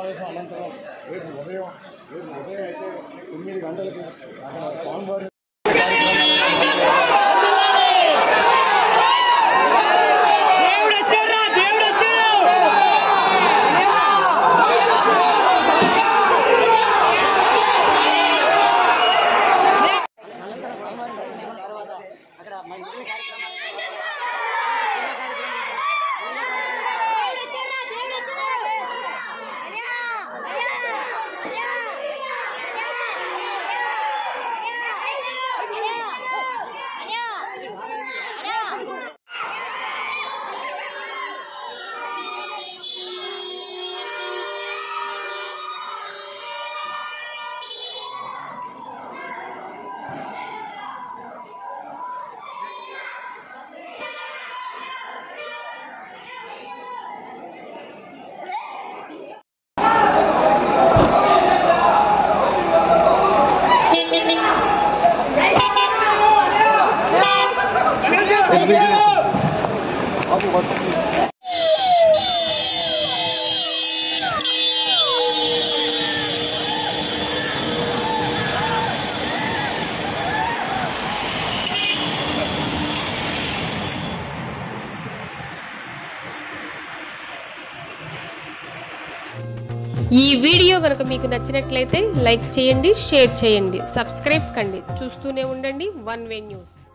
సమావేశం అనంతరం రేపు ఉదయం రేపు ఉదయం అయితే తొమ్మిది గంటలకి అక్కడ స్వామివారి ఈ వీడియో కనుక మీకు నచ్చినట్లయితే లైక్ చేయండి షేర్ చేయండి సబ్స్క్రైబ్ కండి చూస్తూనే ఉండండి వన్ వే న్యూస్